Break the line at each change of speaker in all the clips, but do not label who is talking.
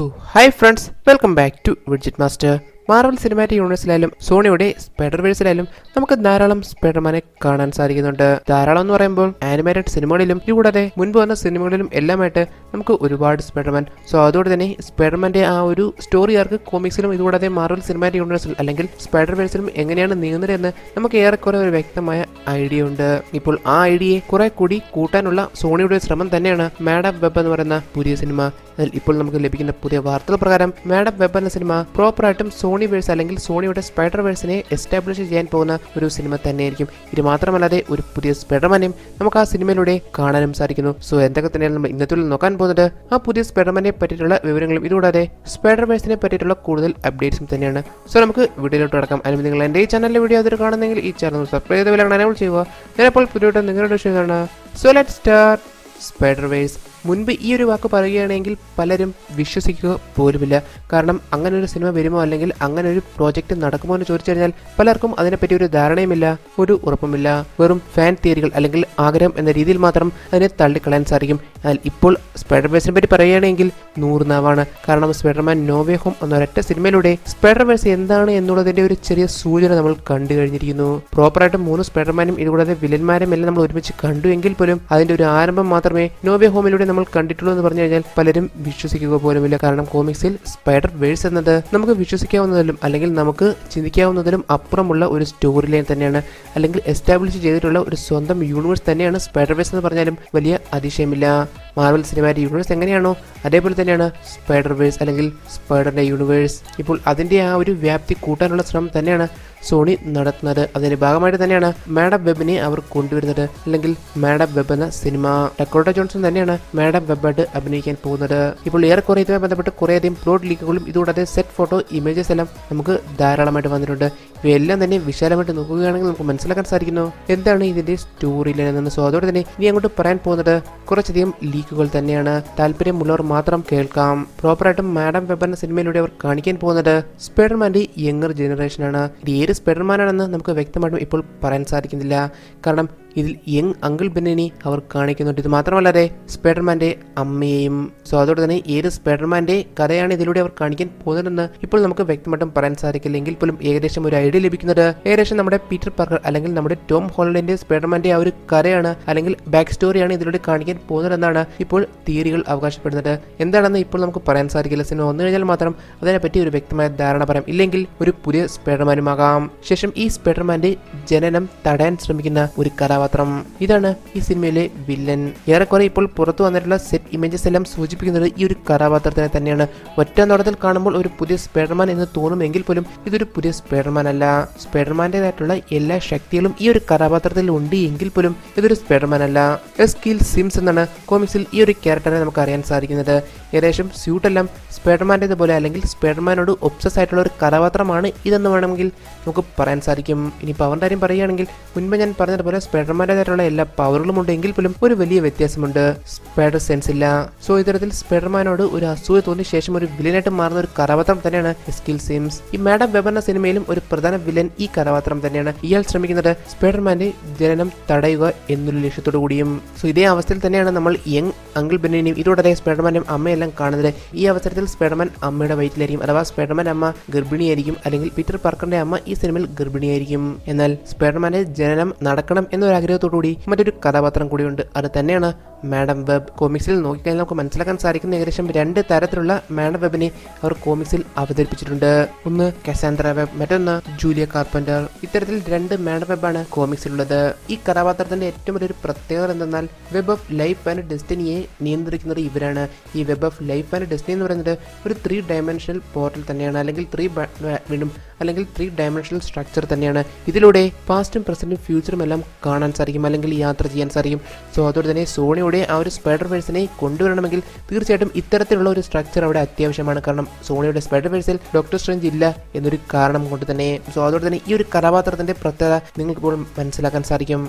so hi friends welcome back to widget master Marvel cinematic യൂണിവേഴ്സിലായാലും സോണിയുടെ സ്പൈഡർവേഴ്സിലായാലും നമുക്ക് ധാരാളം സ്പൈഡർമാനെ കാണാൻ സാധിക്കുന്നുണ്ട് ധാരാളം എന്ന് പറയുമ്പോൾ ആനിമേറ്റഡ് സിനിമകളിലും ഇതുകൂടാതെ മുൻപ് വന്ന സിനിമകളിലും എല്ലാമായിട്ട് നമുക്ക് ഒരുപാട് സ്പൈഡർമാൻ സോ അതോടെ തന്നെ സ്പൈഡർമാന്റെ ആ ഒരു സ്റ്റോറി ആർക്ക് കോമിക്സിലും ഇതുകൂടാതെ മാർവൽ സിനിമാറ്റിക് യൂണിവേഴ്സിൽ അല്ലെങ്കിൽ സ്പൈഡർവേഴ്സിലും എങ്ങനെയാണ് നീങ്ങുന്നത് എന്ന് നമുക്ക് ഏറെക്കുറെ ഒരു വ്യക്തമായ ഐഡിയ ഉണ്ട് ഇപ്പോൾ ആ ഐഡിയയെ കുറെ കൂടി കൂട്ടാനുള്ള സോണിയുടെ ഒരു ശ്രമം തന്നെയാണ് മാഡം വെബ് എന്ന് പറയുന്ന പുതിയ സിനിമ അതിൽ ഇപ്പോൾ നമുക്ക് ലഭിക്കുന്ന പുതിയ വാർത്തകൾ പ്രകാരം മാഡം വെബ് എന്ന സിനിമ പ്രോപ്പറായിട്ടും സോണി വേഴ്സ് അല്ലെങ്കിൽ സോണിയുടെ സ്പൈഡർ വേഴ്സിനെ എസ്റ്റാബ്ലിഷ് ചെയ്യാൻ പോകുന്ന ഒരു സിനിമ തന്നെയായിരിക്കും ഇത് മാത്രമല്ലാതെ ഒരു പുതിയ സ്പൈഡർമാനെയും നമുക്ക് ആ സിനിമയിലൂടെ കാണാനും സാധിക്കുന്നു സോ എന്തൊക്കെ തന്നെയാണ് നമ്മൾ ഇന്നത്തെ നോക്കാൻ പോകുന്നത് ആ പുതിയ സ്പൈഡർമാനെ പറ്റിയിട്ടുള്ള വിവരങ്ങളും ഇതുകൂടാതെ സ്പൈഡർ വേഴ്സിനെ പറ്റിയിട്ടുള്ള കൂടുതൽ അപ്ഡേറ്റ്സും തന്നെയാണ് സോ നമുക്ക് വീഡിയോയിലോട്ട് കിടക്കാം അതിന് നിങ്ങൾ എൻ്റെ ഈ ചാനലിലെ വീഡിയോ അതിൽ കാണുന്നെങ്കിൽ ഈ ചാനൽ സബ്സ്ക്രൈബ് ചെയ്ത് വില എനേബിൾ ചെയ്യുക ഞാനപ്പോൾ പുതിയ നിങ്ങളുടെ വിഷയമാണ് so let start Spider verse മുൻപ് ഈ ഒരു വാക്ക് പറയുകയാണെങ്കിൽ പലരും വിശ്വസിക്കുക പോലുമില്ല കാരണം അങ്ങനെ ഒരു സിനിമ വരുമോ അല്ലെങ്കിൽ അങ്ങനെ ഒരു പ്രോജക്റ്റ് നടക്കുമോ എന്ന് ചോദിച്ചു കഴിഞ്ഞാൽ പലർക്കും അതിനെപ്പറ്റി ഒരു ധാരണയുമില്ല ഒരു ഉറപ്പുമില്ല വെറും ഫാൻ തിയറികൾ അല്ലെങ്കിൽ ആഗ്രഹം എന്ന രീതിയിൽ മാത്രം അതിനെ തള്ളിക്കളയാൻ സാധിക്കും എന്നാൽ ഇപ്പോൾ സ്പൈഡർ വേഴ്സിനെ പറ്റി പറയുകയാണെങ്കിൽ നൂറ് നാവാണ് കാരണം സ്പൈഡർമാൻ നോവേ ഹോം എന്നൊരൊറ്റ സിനിമയിലൂടെ സ്പൈഡർ വേഴ്സ് എന്താണ് എന്നുള്ളതിന്റെ ഒരു ചെറിയ സൂചന നമ്മൾ കണ്ടു കഴിഞ്ഞിരിക്കുന്നു പ്രോപ്പറായിട്ട് മൂന്ന് സ്പൈഡർമാനും ഇതുകൂടാതെ വില്ലന്മാരും എല്ലാം നമ്മൾ ഒരുമിച്ച് കണ്ടു എങ്കിൽ പോലും അതിന്റെ ഒരു ആരംഭം മാത്രമേ നോവേ ഹോമിലൂടെ നമ്മൾ കണ്ടിട്ടുള്ളൂ എന്ന് പറഞ്ഞു കഴിഞ്ഞാൽ പലരും വിശ്വസിക്കുക പോലുമില്ല കാരണം കോമിക്സിൽ സ്പൈഡർ വേഴ്സ് എന്നത് നമുക്ക് വിശ്വസിക്കാവുന്നതിലും അല്ലെങ്കിൽ നമുക്ക് ചിന്തിക്കാവുന്നതിലും അപ്പുറമുള്ള ഒരു സ്റ്റോറി ലൈൻ തന്നെയാണ് അല്ലെങ്കിൽ എസ്റ്റാബ്ലിഷ് ചെയ്തിട്ടുള്ള ഒരു സ്വന്തം യൂണിവേഴ്സ് തന്നെയാണ് സ്പൈഡർ വേഴ്സ് എന്ന് പറഞ്ഞാലും വലിയ അതിശയമില്ല മാർവൽ സിനിമാറ്റിക് യൂണിവേഴ്സ് എങ്ങനെയാണോ അതേപോലെ തന്നെയാണ് സ്പൈഡർ വേഴ്സ് അല്ലെങ്കിൽ സ്പൈഡറിന്റെ യൂണിവേഴ്സ് ഇപ്പോൾ അതിന്റെ ആ ഒരു വ്യാപ്തി കൂട്ടാനുള്ള ശ്രമം തന്നെയാണ് സോണി നടത്തുന്നത് അതിന്റെ ഭാഗമായിട്ട് തന്നെയാണ് മാഡം വെബിനെ അവർ കൊണ്ടുവരുന്നത് അല്ലെങ്കിൽ മാഡം വെബ് എന്ന സിനിമ ഡക്കോട്ട ജോൺസൺ തന്നെയാണ് മാഡം വെബായിട്ട് അഭിനയിക്കാൻ പോകുന്നത് ഇപ്പോൾ ഏറെക്കുറെ ഇതുമായി ബന്ധപ്പെട്ട് കുറേയധികം പ്ലോട്ട് ലീക്കുകളും ഇതുകൂടാതെ സെറ്റ് ഫോട്ടോ ഇമേജസ് എല്ലാം നമുക്ക് ധാരാളമായിട്ട് വന്നിട്ടുണ്ട് ഇവയെല്ലാം തന്നെ വിശാലമായിട്ട് നോക്കുകയാണെങ്കിൽ നമുക്ക് മനസ്സിലാക്കാൻ സാധിക്കുന്നു എന്താണ് ഇതിന്റെ സ്റ്റോറി ലൈൻ എന്ന് സോ അതോടെ തന്നെ ഇനി അങ്ങോട്ട് പറയാൻ പോകുന്നത് കുറച്ചധികം ലീക്കുകൾ തന്നെയാണ് താല്പര്യമുള്ളവർ മാത്രം കേൾക്കാം പ്രോപ്പറായിട്ടും മാഡം വെബ് എന്ന സിനിമയിലൂടെ അവർ കാണിക്കാൻ പോകുന്നത് സ്പൈഡർമാന്റെ യങ്ങർ ജനറേഷനാണ് ഇത് ഏത് സ്പൈഡർമാനാണെന്ന് നമുക്ക് വ്യക്തമായിട്ടും ഇപ്പോൾ പറയാൻ സാധിക്കുന്നില്ല കാരണം ഇതിൽ യങ് അങ്കിൾ ബെന്നിനെ അവർ കാണിക്കുന്നുണ്ട് ഇത് മാത്രമല്ലാതെ സ്പൈഡർമാന്റെ അമ്മയെയും സോ അതോടെ തന്നെ ഏത് സ്പൈഡർമാന്റെ കഥയാണ് ഇതിലൂടെ അവർ കാണിക്കാൻ പോകുന്നതെന്ന് ഇപ്പോൾ നമുക്ക് വ്യക്തമായിട്ടും പറയാൻ സാധിക്കില്ല എങ്കിൽ പോലും ഏകദേശം ഒരു ഐഡിയ ലഭിക്കുന്നത് ഏകദേശം നമ്മുടെ പീറ്റർ പാർക്കർ അല്ലെങ്കിൽ നമ്മുടെ ടോം ഹോളണ്ടിന്റെ സ്പൈഡർമാന്റെ ആ ഒരു കഥയാണ് അല്ലെങ്കിൽ ബാക്ക് സ്റ്റോറിയാണ് ഇതിലൂടെ കാണിക്കാൻ പോകുന്നതെന്നാണ് ഇപ്പോൾ തിയറികൾ അവകാശപ്പെടുന്നത് എന്താണെന്ന് ഇപ്പോൾ നമുക്ക് പറയാൻ സാധിക്കില്ല സിനിമ വന്നു കഴിഞ്ഞാൽ മാത്രം അതിനെപ്പറ്റി ഒരു വ്യക്തമായ ധാരണ പറയാം ഇല്ലെങ്കിൽ ഒരു പുതിയ സ്പൈഡർമാനുമാകാം ശേഷം ഈ സ്പൈഡർമാന്റെ ജനനം തടയാൻ ശ്രമിക്കുന്ന ഒരു കഥാപാത്രം ഇതാണ് ഈ സിനിമയിലെ വില്ലൻ ഏറെക്കുറെ ഇപ്പോൾ പുറത്തു വന്നിട്ടുള്ള സെറ്റ് ഇമേജസ് എല്ലാം സൂചിപ്പിക്കുന്നത് ഈ ഒരു കഥാപാത്രത്തിനെ തന്നെയാണ് ഒറ്റ നോട്ടത്തിൽ കാണുമ്പോൾ ഒരു പുതിയ സ്പൈഡർമാൻ എന്ന് തോന്നുമെങ്കിൽ പോലും ഇതൊരു പുതിയ സ്പൈഡർമാൻ അല്ല സ്പൈഡർമാന്റേതായിട്ടുള്ള എല്ലാ ശക്തികളും ഈ ഒരു കഥാപാത്രത്തിൽ ഉണ്ട് എങ്കിൽ പോലും ഇതൊരു സ്പൈഡർമാൻ അല്ല എസ്കിൽ സിംസ് എന്നാണ് കോമിക്സിൽ ഈ ഒരു ക്യാരക്ടറെ നമുക്ക് അറിയാൻ സാധിക്കുന്നത് ഏകദേശം സ്യൂട്ടെല്ലാം സ്പൈഡർമാൻ്റേത് പോലെ അല്ലെങ്കിൽ സ്പൈഡർമാനോട് ഒബ്സസ് ആയിട്ടുള്ള ഒരു കഥാപാത്രമാണ് ഇതെന്ന് വേണമെങ്കിൽ നമുക്ക് പറയാൻ സാധിക്കും ഇനി പവറിൻ്റെ കാര്യം പറയുകയാണെങ്കിൽ മുൻപ് ഞാൻ പറഞ്ഞതുപോലെ സ്പൈഡർമാൻ്റേതായിട്ടുള്ള എല്ലാ പവറുകളും ഉണ്ട് എങ്കിൽ പോലും ഒരു വലിയ വ്യത്യാസമുണ്ട് സ്പൈഡർ സെൻസ് ഇല്ല സോ ഇത്തരത്തിൽ സ്പൈഡർമാനോട് ഒരു അസൂയ തോന്നിയ ശേഷം ഒരു വില്ലനായിട്ട് മാറുന്ന ഒരു കഥാപാത്രം തന്നെയാണ് സ്കിൽ സിംസ് ഈ മാഡം വെബ് എന്ന സിനിമയിലും ഒരു പ്രധാന വില്ലൻ ഈ കഥാപാത്രം തന്നെയാണ് ഇയാൾ ശ്രമിക്കുന്നത് സ്പൈഡർമാന്റെ ജനനം തടയുക എന്നുള്ള ലക്ഷ്യത്തോടു കൂടിയും സോ ഇതേ അവസ്ഥയിൽ തന്നെയാണ് നമ്മൾ യങ് അങ്കിൾ ബെന്നിനെയും ഇതോടെ സ്പൈഡർമാനും അമ്മയെല്ലാം കാണുന്നത് ഈ അവസരത്തിൽ സ്പൈഡർമാൻ അമ്മയുടെ വയറ്റിലായിരിക്കും അഥവാ സ്പൈഡർമാൻ അമ്മ ഗർഭിണിയായിരിക്കും അല്ലെങ്കിൽ പീറ്റർ പാർക്കറിന്റെ അമ്മ ഈ സിനിമയിൽ ഗർഭിണിയായിരിക്കും എന്നാൽ സ്പൈഡർമാന്റെ ജനനം നടക്കണം എന്നൊരു ആഗ്രഹത്തോടുകൂടി മറ്റൊരു കഥാപാത്രം കൂടിയുണ്ട് അത് തന്നെയാണ് മാഡം വെബ് കോമിക്സിൽ നോക്കിക്കഴിഞ്ഞാൽ നമുക്ക് മനസ്സിലാക്കാൻ സാധിക്കുന്ന ഏകദേശം രണ്ട് തരത്തിലുള്ള മാഡം വെബിനെ അവർ കോമിക്സിൽ അവതരിപ്പിച്ചിട്ടുണ്ട് ഒന്ന് കസാൻഡ്ര വെബ് മറ്റൊന്ന് ജൂലിയ കാർപ്പന്റർ ഇത്തരത്തിൽ രണ്ട് മാഡം വെബാണ് കോമിക്സിലുള്ളത് ഈ കഥാപാത്രത്തിന്റെ ഏറ്റവും വലിയൊരു പ്രത്യേകത എന്തെന്നാൽ വെബ് ഓഫ് ലൈഫ് ആൻഡ് ഡെസ്റ്റിനിയെ നിയന്ത്രിക്കുന്നത് ഇവരാണ് ഈ web of life and destiny എന്ന് പറയുന്നത് ഒരു ത്രീ ഡയമെൻഷണൽ പോർട്ടൽ തന്നെയാണ് അല്ലെങ്കിൽ ത്രീ വീണ്ടും അല്ലെങ്കിൽ ത്രീ ഡയമെൻഷണൽ സ്ട്രക്ചർ തന്നെയാണ് ഇതിലൂടെ പാസ്റ്റും പ്രസന്റും ഫ്യൂച്ചറും എല്ലാം കാണാൻ സാധിക്കും അല്ലെങ്കിൽ യാത്ര ചെയ്യാൻ സാധിക്കും സോ അതോടെ തന്നെ സോണിയുടെ ആ ഒരു സ്പൈഡർ വേഴ്സിനെ കൊണ്ടുവരണമെങ്കിൽ തീർച്ചയായിട്ടും ഇത്തരത്തിലുള്ള ഒരു സ്ട്രക്ചർ അവിടെ അത്യാവശ്യമാണ് കാരണം സോണിയുടെ സ്പൈഡർ വേഴ്സിൽ ഡോക്ടർ സ്ട്രെഞ്ച് ഇല്ല എന്നൊരു കാരണം കൊണ്ട് തന്നെ സോ അതോടെ തന്നെ ഈ ഒരു കഥാപാത്രത്തിന്റെ പ്രത്യേകത നിങ്ങൾക്ക് ഇപ്പോൾ മനസ്സിലാക്കാൻ സാധിക്കും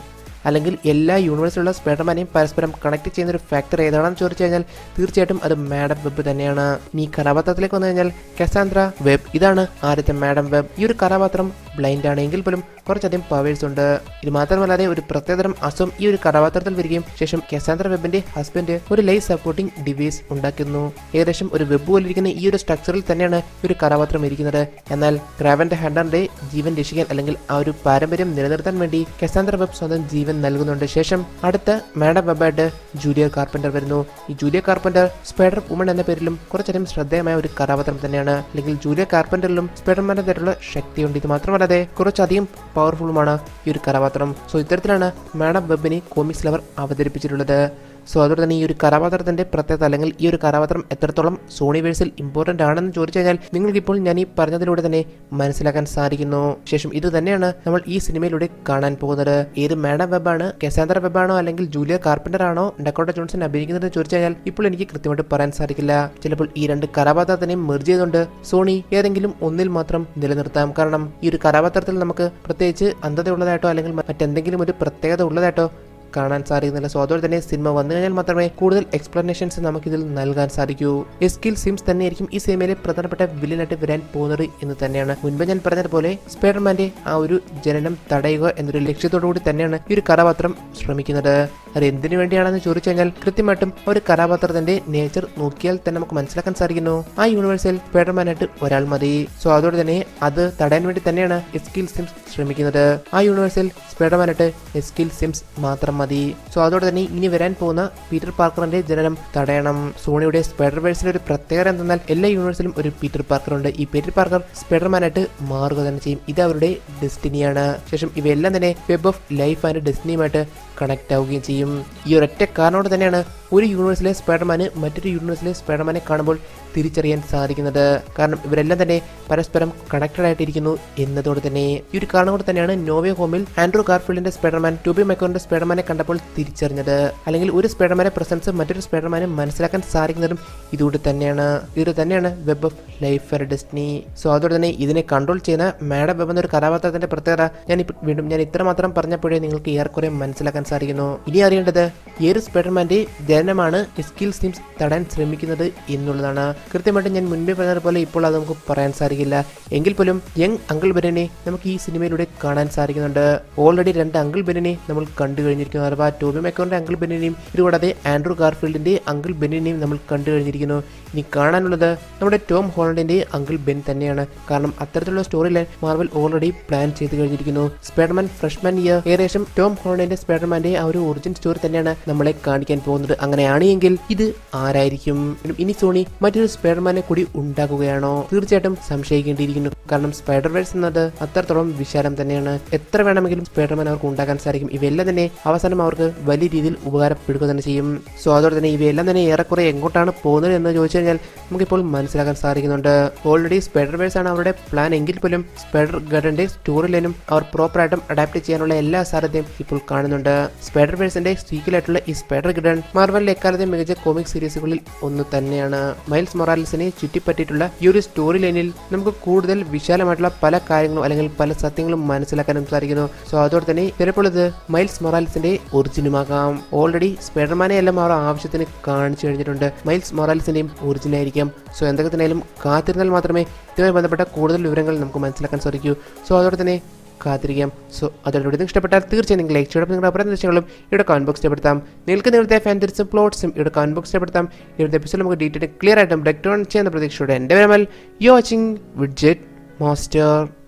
അല്ലെങ്കിൽ എല്ലാ യൂണിവേഴ്സിലുള്ള സ്പൈഡർമാനെയും പരസ്പരം കണക്ട് ചെയ്യുന്ന ഒരു ഫാക്ടർ ഏതാണെന്ന് ചോദിച്ചു കഴിഞ്ഞാൽ തീർച്ചയായിട്ടും അത് മാഡം വെബ് തന്നെയാണ് ഈ കഥാപാത്രത്തിലേക്ക് വന്നു കഴിഞ്ഞാൽ കസാന്ദ്ര വെബ് ഇതാണ് ആദ്യത്തെ മാഡം വെബ് ഈ ഒരു കഥാപാത്രം ബ്ലൈൻഡ് ആണ് എങ്കിൽ പോലും കുറച്ചധികം പവേഴ്സ് ഉണ്ട് ഇത് മാത്രമല്ലാതെ ഒരു പ്രത്യേകതരം അസുഖം ഈ ഒരു കഥാപാത്രത്തിൽ വരികയും ശേഷം കസാന്ദ്ര വെബിന്റെ ഹസ്ബൻഡ് ഒരു ലൈഫ് സപ്പോർട്ടിംഗ് ഡിവൈസ് ഉണ്ടാക്കുന്നു ഏകദേശം ഒരു വെബ് പോലെ ഇരിക്കുന്ന ഈ ഒരു സ്ട്രക്ചറിൽ തന്നെയാണ് ഈ ഒരു കഥാപാത്രം ഇരിക്കുന്നത് എന്നാൽ ക്രാവന്റെ ഹണ്ടറിന്റെ ജീവൻ രക്ഷിക്കാൻ അല്ലെങ്കിൽ ആ ഒരു പാരമ്പര്യം നിലനിർത്താൻ വേണ്ടി കസാന്ദ്ര വെബ് സ്വന്തം ജീവൻ നൽകുന്നുണ്ട് ശേഷം അടുത്ത മാഡം വെബായിട്ട് ജൂലിയർ കാർപ്പന്റർ വരുന്നു ഈ ജൂലിയർ കാർപ്പന്റർ സ്പൈഡർ വുമൺ എന്ന പേരിലും കുറച്ചധികം ശ്രദ്ധേയമായ ഒരു കഥാപാത്രം തന്നെയാണ് അല്ലെങ്കിൽ ജൂലിയർ കാർപ്പന്ററിലും സ്പൈഡർമാന്റെ തരത്തിലുള്ള ശക്തിയുണ്ട് ഇത് മാത്രമല്ലാതെ കുറച്ചധികം പവർഫുള്ളുമാണ് ഈ ഒരു കഥാപാത്രം സോ ഇത്തരത്തിലാണ് മാഡം വെബിനെ കോമിക്സ് ലവർ അവതരിപ്പിച്ചിട്ടുള്ളത് സോ അതുകൊണ്ട് തന്നെ ഈ ഒരു കഥാപാത്രത്തിന്റെ പ്രത്യേകത അല്ലെങ്കിൽ ഈ ഒരു കഥാപാത്രം എത്രത്തോളം സോണിവേഴ്സിൽ ഇമ്പോർട്ടന്റ് ആണെന്ന് ചോദിച്ചു കഴിഞ്ഞാൽ നിങ്ങൾക്കിപ്പോൾ ഞാൻ ഈ പറഞ്ഞതിലൂടെ തന്നെ മനസ്സിലാക്കാൻ സാധിക്കുന്നു ശേഷം ഇത് തന്നെയാണ് നമ്മൾ ഈ സിനിമയിലൂടെ കാണാൻ പോകുന്നത് ഏത് മാഡം വെബാണ് കെസാന്തർ വെബാണോ അല്ലെങ്കിൽ ജൂലിയ കാർപ്പന്റർ ആണോ ഡക്കോട്ട ജോൺസൺ അഭിനയിക്കുന്നത് ചോദിച്ചു കഴിഞ്ഞാൽ ഇപ്പോൾ എനിക്ക് കൃത്യമായിട്ട് പറയാൻ സാധിക്കില്ല ചിലപ്പോൾ ഈ രണ്ട് കഥാപാത്രത്തിനെയും മെർജ് ചെയ്തുകൊണ്ട് സോണി ഏതെങ്കിലും ഒന്നിൽ മാത്രം നിലനിർത്താം കാരണം ഈ ഒരു കഥാപാത്രത്തിൽ നമുക്ക് പ്രത്യേകിച്ച് അന്ധതയുള്ളതായിട്ടോ അല്ലെങ്കിൽ മറ്റെന്തെങ്കിലും ഒരു പ്രത്യേകത ഉള്ളതായിട്ടോ കാണാൻ സാധിക്കുന്നില്ല സോ അതുപോലെ തന്നെ സിനിമ വന്നു കഴിഞ്ഞാൽ മാത്രമേ കൂടുതൽ എക്സ്പ്ലനേഷൻസ് നമുക്കിതിൽ നൽകാൻ സാധിക്കൂ എസ്കിൽ സിംസ് തന്നെയായിരിക്കും ഈ സിനിമയിലെ പ്രധാനപ്പെട്ട വില്ലനായിട്ട് വരാൻ പോകുന്നത് എന്ന് തന്നെയാണ് മുൻപ് ഞാൻ പറഞ്ഞതുപോലെ സ്പൈഡർമാന്റെ ആ ഒരു ജനനം തടയുക എന്നൊരു ലക്ഷ്യത്തോടു കൂടി തന്നെയാണ് ഈ ഒരു കഥാപാത്രം ശ്രമിക്കുന്നത് അത് എന്തിനു വേണ്ടിയാണെന്ന് ചോദിച്ചു കഴിഞ്ഞാൽ കൃത്യമായിട്ടും ആ ഒരു കഥാപാത്രത്തിന്റെ നേച്ചർ നോക്കിയാൽ തന്നെ നമുക്ക് മനസ്സിലാക്കാൻ സാധിക്കുന്നു ആ യൂണിവേഴ്സിൽ സ്പൈഡർമാനായിട്ട് ഒരാൾ മതി സോ അതോടെ തന്നെ അത് തടയാൻ വേണ്ടി തന്നെയാണ് എസ്കിൽ സിംസ് ശ്രമിക്കുന്നത് ആ യൂണിവേഴ്സിൽ സ്പൈഡർമാനായിട്ട് എസ്കിൽ സിംസ് മാത്രം മതി സോ അതോടെ തന്നെ ഇനി വരാൻ പോകുന്ന പീറ്റർ പാർക്കറിന്റെ ജനനം തടയണം സോണിയുടെ സ്പൈഡർ വേഴ്സിന്റെ ഒരു പ്രത്യേകത എന്തെന്നാൽ എല്ലാ യൂണിവേഴ്സിലും ഒരു പീറ്റർ പാർക്കർ ഉണ്ട് ഈ പീറ്റർ പാർക്കർ സ്പൈഡർമാനായിട്ട് മാറുക തന്നെ ചെയ്യും ഇത് അവരുടെ ഡെസ്റ്റിനിയാണ് ശേഷം ഇവയെല്ലാം തന്നെ വെബ് ഓഫ് ലൈഫ് ആൻഡ് ഡെസ്റ്റിനിയുമായിട്ട് കണക്ട് ആവുകയും ചെയ്യും ഈ ഒരൊറ്റ കാരണോട് തന്നെയാണ് ഒരു യൂണിവേഴ്സിലെ സ്പൈഡർമാന് മറ്റൊരു യൂണിവേഴ്സിലെ സ്പൈഡർമാനെ കാണുമ്പോൾ തിരിച്ചറിയാൻ സാധിക്കുന്നത് കാരണം ഇവരെല്ലാം തന്നെ പരസ്പരം കണക്റ്റഡ് ആയിട്ടിരിക്കുന്നു എന്നതോടെ തന്നെ ഈ ഒരു കാരണം കൊണ്ട് തന്നെയാണ് നോവേ ഹോമിൽ ആൻഡ്രൂ ഗാർഫീൽഡിന്റെ സ്പൈഡർമാൻ ടൂബി മെക്കോറിന്റെ സ്പൈഡർമാനെ കണ്ടപ്പോൾ തിരിച്ചറിഞ്ഞത് അല്ലെങ്കിൽ ഒരു സ്പൈഡർമാന്റെ പ്രസൻസ് മറ്റൊരു സ്പൈഡർമാനെ മനസ്സിലാക്കാൻ സാധിക്കുന്നതും ഇതുകൊണ്ട് തന്നെയാണ് ഇത് തന്നെയാണ് web of life for destiny so അതോടെ തന്നെ ഇതിനെ കൺട്രോൾ ചെയ്യുന്ന മാഡം വെബ് എന്നൊരു കഥാപാത്രത്തിന്റെ പ്രത്യേകത ഞാൻ ഇപ്പ- വീണ്ടും ഞാൻ ഇത്രമാത്രം പറഞ്ഞപ്പോഴേ നിങ്ങൾക്ക് ഏറെക്കുറെ മനസ്സിലാക്കാൻ സാധിക്കുന്നു ഇനി അറിയേണ്ടത് ഏത് സ്പൈഡർമാന്റെ ജനനമാണ് സ്കിൽ സിംസ് തടാൻ ശ്രമിക്കുന്നത് എന്നുള്ളതാണ് കൃത്യമായിട്ട് ഞാൻ മുൻപേ പറഞ്ഞതുപോലെ ഇപ്പോൾ അത് നമുക്ക് പറയാൻ സാധിക്കില്ല എങ്കിൽ പോലും യങ് അങ്കിൾ ബെന്നിനെ നമുക്ക് ഈ സിനിമയിലൂടെ കാണാൻ സാധിക്കുന്നുണ്ട് ഓൾറെഡി രണ്ട് അങ്കിൾ ബെന്നിനെ നമ്മൾ കണ്ടു കഴിഞ്ഞിരിക്കുന്നു അഥവാ ടോബി മെക്കോറിന്റെ അങ്കിൾ ബെന്നിനെയും ഇതുകൂടാതെ ആൻഡ്രൂ ഗാർഫീൽഡിന്റെ അങ്കിൾ ബെന്നിനെയും നമ്മൾ കണ്ടു കഴിഞ്ഞിരിക്കുന്നു ഇനി കാണാനുള്ളത് നമ്മുടെ ടോം ഹോളണ്ടിന്റെ അങ്കിൾ ബെൻ തന്നെയാണ് കാരണം അത്തരത്തിലുള്ള story line Marvel already plan ചെയ്ത് കഴിഞ്ഞിരിക്കുന്നു സ്പൈഡർമാൻ ഫ്രഷ്മാൻ ഇയർ ഏകദേശം ടോം ഹോളണ്ടിന്റെ സ്പൈഡർമാന്റെ ആ ഒരു ഒറിജിൻ സ്റ്റോറി തന്നെയാണ് നമ്മളെ കാണിക്കാൻ പോകുന്നത് അങ്ങനെയാണ് എങ്കിൽ ഇത് ആരായിരിക്കും ഇനി സോണി മറ്റൊരു സ്പൈഡർമാനെ കൂടി ഉണ്ടാക്കുകയാണോ തീർച്ചയായിട്ടും സംശയിക്കേണ്ടിയിരിക്കുന്നു കാരണം സ്പൈഡർ വേഴ്സ് എന്നത് അത്രത്തോളം വിശാലം തന്നെയാണ് എത്ര വേണമെങ്കിലും സ്പൈഡർമാൻ അവർക്ക് ഉണ്ടാക്കാൻ സാധിക്കും ഇവയെല്ലാം തന്നെ അവസാനം അവർക്ക് വലിയ രീതിയിൽ ഉപകാരപ്പെടുക തന്നെ ചെയ്യും സോ അതോടെ തന്നെ ഇവയെല്ലാം തന്നെ ഏറെക്കുറെ എങ്ങോട്ടാണ് പോകുന്നത് എന്ന് ചോദിച്ചു കഴിഞ്ഞാൽ നമുക്കിപ്പോൾ മനസ്സിലാക്കാൻ സാധിക്കുന്നുണ്ട് ഓൾറെഡി സ്പൈഡർ വേഴ്സ് ആണ് അവരുടെ പ്ലാൻ എങ്കിൽ പോലും സ്പൈഡർ ഗഡന്റെ സ്റ്റോറി ലൈനും അവർ പ്രോപ്പറായിട്ടും അഡാപ്റ്റ് ചെയ്യാനുള്ള എല്ലാ സാധ്യതയും ഇപ്പോൾ കാണുന്നുണ്ട് സ്പൈഡർ വേഴ്സിന്റെ സീക്വലായിട്ടുള്ള ഈ സ്പൈഡർ ഗഡൻ മാർവലിലെ എക്കാലത്തെ മികച്ച കോമിക് സീരീസുകളിൽ ഒന്ന് തന്നെയാണ് മൈൽസ് മൊറാലിസിനെ ചുറ്റിപ്പറ്റിയിട്ടുള്ള ഈ ഒരു സ്റ്റോറി ലൈനിൽ നമുക്ക് കൂടുതൽ വിശാലമായിട്ടുള്ള പല കാര്യങ്ങളും അല്ലെങ്കിൽ പല സത്യങ്ങളും മനസ്സിലാക്കാനും സാധിക്കുന്നു സോ അതോടെ തന്നെ ചിലപ്പോൾ ഇത് മൈൽസ് മൊറാലിസിന്റെ ഒറിജിനുമാകാം ഓൾറെഡി സ്പൈഡർമാനെ എല്ലാം അവർ ആവശ്യത്തിന് കാണിച്ചു കഴിഞ്ഞിട്ടുണ്ട് മൈൽസ് മൊറാലിസിന്റെയും ഒറിജിൻ ആയിരിക്കാം സോ എന്തൊക്കെ തന്നെയാലും കാത്തിരുന്നാൽ മാത്രമേ ഇതുമായി ബന്ധപ്പെട്ട കൂടുതൽ വിവരങ്ങൾ നമുക്ക് മനസ്സിലാക്കാൻ സാധിക്കൂ സോ അതോടെ തന്നെ കാത്തിരിക്കാം സോ അതോടെ ഇത് ഇഷ്ടപ്പെട്ടാൽ തീർച്ചയായും നിങ്ങൾ ലൈക്ക് ചെയ്യണം നിങ്ങളുടെ അഭിപ്രായ നിർദ്ദേശങ്ങളും ഇവിടെ കമന്റ് ബോക്സിൽ പെടുത്താം നിങ്ങൾക്ക് നേരത്തെ ഫാൻറ്ററിസും പ്ലോട്ട്സും ഇവിടെ കമന്റ് ബോക്സിൽ പെടുത്താം ഇവിടുത്തെ എപ്പിസോഡ് നമുക്ക് ഡീറ്റെയിൽ ക്ലിയർ ആയിട്ടും ബ്രേക്ക് ഡൗൺ ചെയ്യുന്ന പ്രതീക്ഷയോടെ എൻ്റെ വിരമൽ യു വാച്ചിങ് വിഡ്ജറ്റ് മാസ്റ്റർ